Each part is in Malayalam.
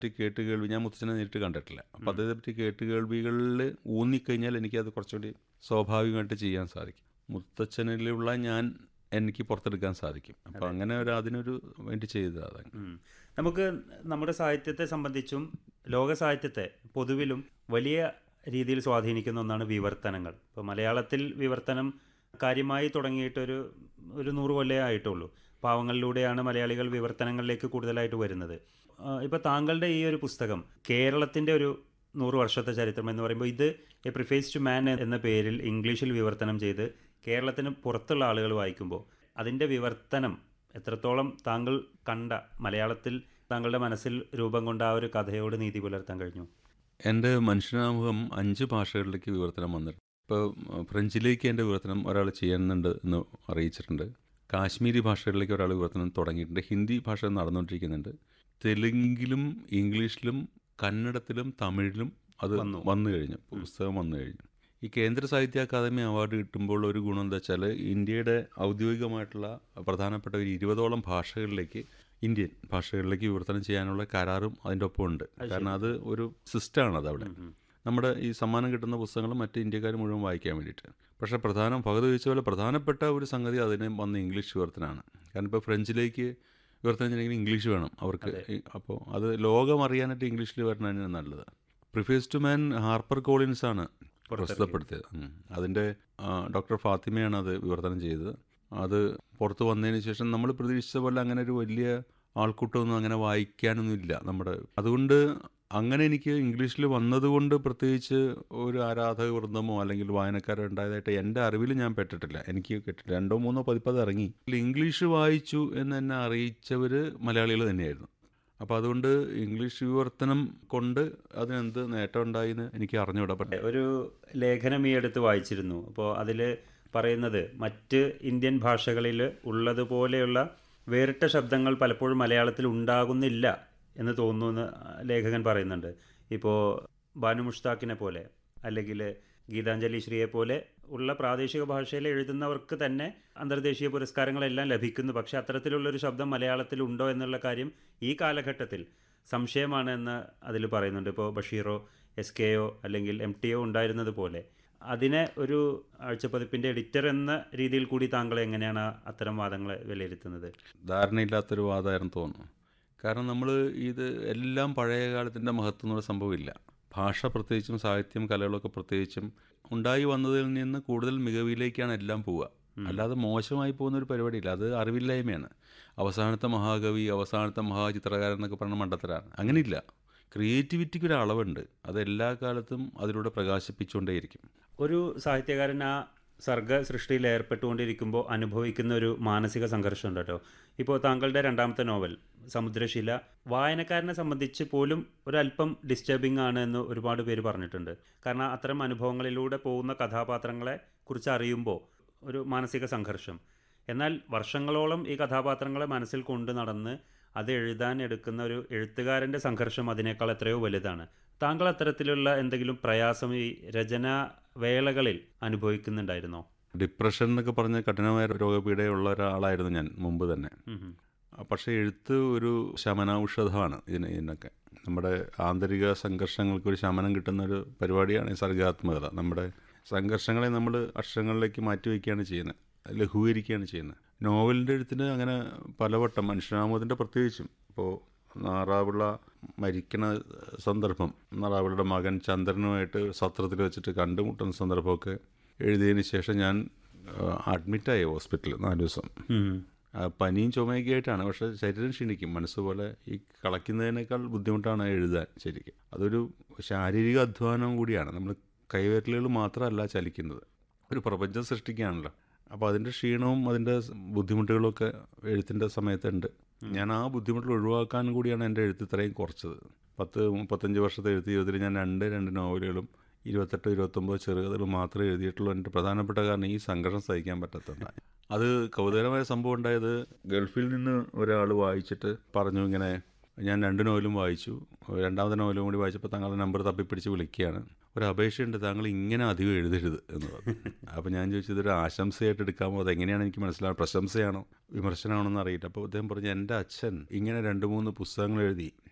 പറ്റി കേട്ട് കേൾവി ഞാൻ മുത്തച്ഛനെ നേരിട്ട് കണ്ടിട്ടില്ല അപ്പം അദ്ദേഹത്തെ പറ്റി കേട്ട് കേൾവികളിൽ ഊന്നിക്കഴിഞ്ഞാൽ എനിക്കത് കുറച്ചുകൂടി സ്വാഭാവികമായിട്ട് ചെയ്യാൻ സാധിക്കും മുത്തച്ഛനിലുള്ള ഞാൻ എനിക്ക് പുറത്തെടുക്കാൻ സാധിക്കും അപ്പം അങ്ങനെ ഒരു അതിനൊരു വേണ്ടി ചെയ്തതാണ് ഉം. നമുക്ക് നമ്മുടെ സാഹിത്യത്തെ സംബന്ധിച്ചും ലോക സാഹിത്യത്തെ പൊതുവിലും വലിയ രീതിയിൽ സ്വാധീനിക്കുന്ന ഒന്നാണ് വിവർത്തനങ്ങൾ ഇപ്പോൾ മലയാളത്തിൽ വിവർത്തനം കാര്യമായി തുടങ്ങിയിട്ടൊരു ഒരു നൂറ് കൊല്ലേ ആയിട്ടുള്ളൂ പാവങ്ങളിലൂടെയാണ് മലയാളികൾ വിവർത്തനങ്ങളിലേക്ക് കൂടുതലായിട്ട് വരുന്നത് ഇപ്പോൾ താങ്കളുടെ ഈ ഒരു പുസ്തകം കേരളത്തിൻ്റെ ഒരു നൂറ് വർഷത്തെ ചരിത്രം എന്ന് പറയുമ്പോൾ ഇത് എ പ്രിഫേസ് ടു മാൻ എന്ന പേരിൽ ഇംഗ്ലീഷിൽ വിവർത്തനം ചെയ്ത് കേരളത്തിന് പുറത്തുള്ള ആളുകൾ വായിക്കുമ്പോൾ അതിൻ്റെ വിവർത്തനം എത്രത്തോളം താങ്കൾ കണ്ട മലയാളത്തിൽ താങ്കളുടെ മനസ്സിൽ രൂപം കൊണ്ട ആ ഒരു കഥയോട് നീതി പുലർത്താൻ കഴിഞ്ഞു എൻ്റെ മനുഷ്യനാമുഖം അഞ്ച് ഭാഷകളിലേക്ക് വിവർത്തനം വന്നിട്ടുണ്ട് ഇപ്പോൾ ഫ്രഞ്ചിലേക്ക് എൻ്റെ വിവർത്തനം ഒരാൾ ചെയ്യുന്നുണ്ട് എന്ന് അറിയിച്ചിട്ടുണ്ട് കാശ്മീരി ഭാഷകളിലേക്ക് ഒരാൾ വിവർത്തനം തുടങ്ങിയിട്ടുണ്ട് ഹിന്ദി ഭാഷ നടന്നുകൊണ്ടിരിക്കുന്നുണ്ട് തെലുങ്കിലും ഇംഗ്ലീഷിലും കന്നഡത്തിലും തമിഴിലും അത് വന്നു കഴിഞ്ഞു പുസ്തകം വന്നു കഴിഞ്ഞു ഈ കേന്ദ്ര സാഹിത്യ അക്കാദമി അവാർഡ് കിട്ടുമ്പോൾ ഒരു ഗുണം എന്താ വെച്ചാൽ ഇന്ത്യയുടെ ഔദ്യോഗികമായിട്ടുള്ള പ്രധാനപ്പെട്ട ഒരു ഇരുപതോളം ഭാഷകളിലേക്ക് ഇന്ത്യൻ ഭാഷകളിലേക്ക് വിവർത്തനം ചെയ്യാനുള്ള കരാറും അതിൻ്റെ ഒപ്പം ഉണ്ട് കാരണം അത് ഒരു സിസ്റ്റമാണ് അത് അവിടെ നമ്മുടെ ഈ സമ്മാനം കിട്ടുന്ന പുസ്തകങ്ങൾ മറ്റ് ഇന്ത്യക്കാർ മുഴുവൻ വായിക്കാൻ വേണ്ടിയിട്ട് പക്ഷേ പ്രധാനം ഭഗത് ചോദിച്ച പോലെ പ്രധാനപ്പെട്ട ഒരു സംഗതി അതിന് വന്ന ഇംഗ്ലീഷ് വിവർത്തനമാണ് കാരണം ഇപ്പോൾ ഫ്രഞ്ചിലേക്ക് വിവർത്തനം ചെയ്യണമെങ്കിൽ ഇംഗ്ലീഷ് വേണം അവർക്ക് ഈ- അപ്പോൾ അത് ലോകം അറിയാനായിട്ട് ഇംഗ്ലീഷിൽ വരണതാണ് നല്ലത് preface to man Harper Collins ആണ് പ്രസിദ്ധപ്പെടുത്തിയത് ഉം. അതിൻ്റെ ആ, ഡോക്ടർ ഫാത്തിമയാണ് അത് വിവർത്തനം ചെയ്തത് അത് പുറത്ത് വന്നതിന് ശേഷം നമ്മൾ പ്രതീക്ഷിച്ച പോലെ അങ്ങനെ ഒരു വലിയ ആൾക്കൂട്ടമൊന്നും അങ്ങനെ വായിക്കാനൊന്നും ഇല്ല നമ്മുടെ അതുകൊണ്ട് അങ്ങനെ എനിക്ക് ഇംഗ്ലീഷിൽ വന്നതുകൊണ്ട് പ്രത്യേകിച്ച് ഒരു ആരാധക വൃന്ദമോ അല്ലെങ്കിൽ വായനക്കാരോ ഉണ്ടായതായിട്ട് എൻ്റെ അറിവിൽ ഞാൻ പെട്ടിട്ടില്ല എനിക്ക് കിട്ടില്ല രണ്ടോ മൂന്നോ പതിപ്പത് ഇറങ്ങി ഇംഗ്ലീഷ് വായിച്ചു എന്ന് എന്നെ അറിയിച്ചവർ മലയാളികൾ തന്നെയായിരുന്നു അപ്പോൾ അതുകൊണ്ട് ഇംഗ്ലീഷ് വിവർത്തനം കൊണ്ട് അതിനെന്ത് നേട്ടം ഉണ്ടായിന്ന് എനിക്ക് അറിഞ്ഞുകൂടാ പക്ഷേ ഒരു ലേഖനം ഈ അടുത്ത് വായിച്ചിരുന്നു അപ്പോൾ അതിൽ പറയുന്നത് മറ്റ് ഇന്ത്യൻ ഭാഷകളിൽ ഉള്ളതുപോലെയുള്ള വേറിട്ട ശബ്ദങ്ങൾ പലപ്പോഴും മലയാളത്തിൽ ഉണ്ടാകുന്നില്ല എന്ന് തോന്നുന്നു ലേഖകൻ പറയുന്നുണ്ട് ഇപ്പോൾ ബാനു മുഷ്താഖിനെ പോലെ അല്ലെങ്കിൽ ഗീതാഞ്ജലി ശ്രീയെ പോലെ ഉള്ള പ്രാദേശിക ഭാഷയിൽ എഴുതുന്നവർക്ക് തന്നെ അന്തർദേശീയ പുരസ്കാരങ്ങളെല്ലാം ലഭിക്കുന്നു പക്ഷേ അത്തരത്തിലുള്ളൊരു ശബ്ദം മലയാളത്തിൽ ഉണ്ടോ എന്നുള്ള കാര്യം ഈ കാലഘട്ടത്തിൽ സംശയമാണ് എന്ന് അതിൽ പറയുന്നുണ്ട് ഇപ്പോൾ ബഷീറോ എസ് കെയോ അല്ലെങ്കിൽ എം ടി ഒ ഉണ്ടായിരുന്നത് പോലെ അതിനെ ഒരു ആഴ്ചപ്പതിപ്പിൻ്റെ എഡിറ്റർ എന്ന രീതിയിൽ കൂടി താങ്കൾ എങ്ങനെയാണ് അത്തരം വാദങ്ങളെ വിലയിരുത്തുന്നത് ധാരണയില്ലാത്തൊരു വാദമായിരുന്നു തോന്നുന്നു കാരണം നമ്മൾ ഇത് എല്ലാം പഴയ കാലത്തിൻ്റെ മഹത്വം എന്നുള്ള സംഭവമില്ല ഭാഷ പ്രത്യേകിച്ചും സാഹിത്യം കലകളൊക്കെ പ്രത്യേകിച്ചും ഉണ്ടായി വന്നതിൽ നിന്ന് കൂടുതൽ മികവിലേക്കാണ് എല്ലാം പോവുക അല്ലാതെ മോശമായി പോകുന്ന ഒരു പരിപാടിയില്ല അത് അറിവില്ലായ്മയാണ് അവസാനത്തെ മഹാകവി അവസാനത്തെ മഹാചിത്രകാരൻ എന്നൊക്കെ പറഞ്ഞ മണ്ടത്തരാണ് അങ്ങനെയില്ല ക്രിയേറ്റിവിറ്റിക്ക് ഒരു അളവുണ്ട് അത് എല്ലാ കാലത്തും അതിലൂടെ പ്രകാശിപ്പിച്ചുകൊണ്ടേയിരിക്കും ഒരു സാഹിത്യകാരൻ ആ സർഗ സൃഷ്ടിയിൽ ഏർപ്പെട്ടുകൊണ്ടിരിക്കുമ്പോൾ അനുഭവിക്കുന്ന ഒരു മാനസിക സംഘർഷം ഉണ്ട് കേട്ടോ ഇപ്പോൾ താങ്കളുടെ രണ്ടാമത്തെ നോവൽ സമുദ്രശില വായനക്കാരനെ സംബന്ധിച്ച് പോലും ഒരല്പം ഡിസ്റ്റർബിംഗ് ആണ് എന്ന് ഒരുപാട് പേര് പറഞ്ഞിട്ടുണ്ട് കാരണം അത്തരം അനുഭവങ്ങളിലൂടെ പോകുന്ന കഥാപാത്രങ്ങളെ കുറിച്ച് അറിയുമ്പോൾ ഒരു മാനസിക സംഘർഷം എന്നാൽ വർഷങ്ങളോളം ഈ കഥാപാത്രങ്ങളെ മനസ്സിൽ കൊണ്ട് നടന്ന് അത് എഴുതാൻ എടുക്കുന്ന ഒരു എഴുത്തുകാരൻ്റെ സംഘർഷം അതിനേക്കാൾ എത്രയോ വലുതാണ് താങ്കൾ അത്തരത്തിലുള്ള എന്തെങ്കിലും പ്രയാസം ഈ രചനാ വേളകളിൽ അനുഭവിക്കുന്നുണ്ടായിരുന്നോ ഡിപ്രഷൻ എന്നൊക്കെ പറഞ്ഞ കഠിനമായ രോഗപീഠയുള്ള ഒരാളായിരുന്നു ഞാൻ മുമ്പ് തന്നെ ഉം ഉം. പക്ഷേ എഴുത്ത് ഒരു ശമനൌഷധമാണ് ഇതിന് ഇതിനൊക്കെ നമ്മുടെ ആന്തരിക സംഘർഷങ്ങൾക്ക് ഒരു ശമനം കിട്ടുന്ന ഒരു പരിപാടിയാണ് ഈ സർഗാത്മകത നമ്മുടെ സംഘർഷങ്ങളെ നമ്മൾ അക്ഷരങ്ങളിലേക്ക് മാറ്റിവെക്കുകയാണ് ചെയ്യുന്നത് ലഘൂകരിക്കുകയാണ് ചെയ്യുന്നത് നോവലിൻ്റെ എഴുത്തിന് അങ്ങനെ പലവട്ടം മനുഷ്യനാമത്തിൻ്റെ പ്രത്യേകിച്ചും ഇപ്പോൾ നാറാവിള മരിക്കണ സന്ദർഭം നാറാവിളുടെ മകൻ ചന്ദ്രനുമായിട്ട് സത്രത്തിൽ വെച്ചിട്ട് കണ്ടുമുട്ടുന്ന സന്ദർഭമൊക്കെ എഴുതിയതിന് ശേഷം ഞാൻ അഡ്മിറ്റായി ഹോസ്പിറ്റലിൽ നാല് ദിവസം ഉം. ആ, പനിയും ചുമയൊക്കെ ആയിട്ടാണ് പക്ഷേ ശരീരം ക്ഷീണിക്കും മനസ്സ് പോലെ ഈ കളയ്ക്കുന്നതിനേക്കാൾ ബുദ്ധിമുട്ടാണ് എഴുതാൻ ശരിക്കും അതൊരു ശാരീരിക അധ്വാനം കൂടിയാണ് നമ്മൾ കൈവിരലുകൾ മാത്രമല്ല ചലിക്കുന്നത് ഒരു പ്രപഞ്ചം സൃഷ്ടിക്കുകയാണല്ലോ അപ്പോൾ അതിൻ്റെ ക്ഷീണവും അതിൻ്റെ സ് ബുദ്ധിമുട്ടുകളൊക്കെ എഴുത്തിൻ്റെ സമയത്തുണ്ട് ഞാൻ ആ ബുദ്ധിമുട്ടുകൾ ഒഴിവാക്കാൻ കൂടിയാണ് എൻ്റെ എഴുത്ത് ഇത്രയും കുറച്ചത് പത്ത് മുപ്പത്തഞ്ച് വർഷത്തെ എഴുത്ത് ജീവിതത്തിൽ ഞാൻ രണ്ട് രണ്ട് നോവലുകളും ഇരുപത്തെട്ട് ഇരുപത്തൊമ്പത് ചെറുകഥകൾ മാത്രമേ എഴുതിയിട്ടുള്ളൂ എൻ്റെ പ്രധാനപ്പെട്ട കാരണം ഈ സംഘർഷം സഹിക്കാൻ പറ്റാത്തതുകൊണ്ടാണ് അത് കൗതുകരമായ സംഭവം ഉണ്ടായത് ഗൾഫിൽ നിന്ന് ഒരാൾ വായിച്ചിട്ട് പറഞ്ഞു ഇങ്ങനെ ഞാൻ രണ്ട് നോവലും വായിച്ചു രണ്ടാമത്തെ നോവലും കൂടി വായിച്ചപ്പോൾ താങ്കളുടെ നമ്പർ തപ്പിപ്പിടിച്ച് വിളിക്കുകയാണ് ഒരു അപേക്ഷയുണ്ട് താങ്കൾ ഇങ്ങനെ അധികം എഴുതരുത് എന്ന് പറഞ്ഞു അപ്പോൾ ഞാൻ ചോദിച്ചത് ഒരു ആശംസയായിട്ട് എടുക്കാമോ അതെങ്ങനെയാണ് എനിക്ക് മനസ്സിലാവുക പ്രശംസയാണോ വിമർശനമാണോ എന്ന് അറിയില്ല അപ്പോൾ അദ്ദേഹം പറഞ്ഞു എൻ്റെ അച്ഛൻ ഇങ്ങനെ രണ്ട് മൂന്ന് പുസ്തകങ്ങൾ എഴുതി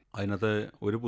അതിനകത്ത് ഒരു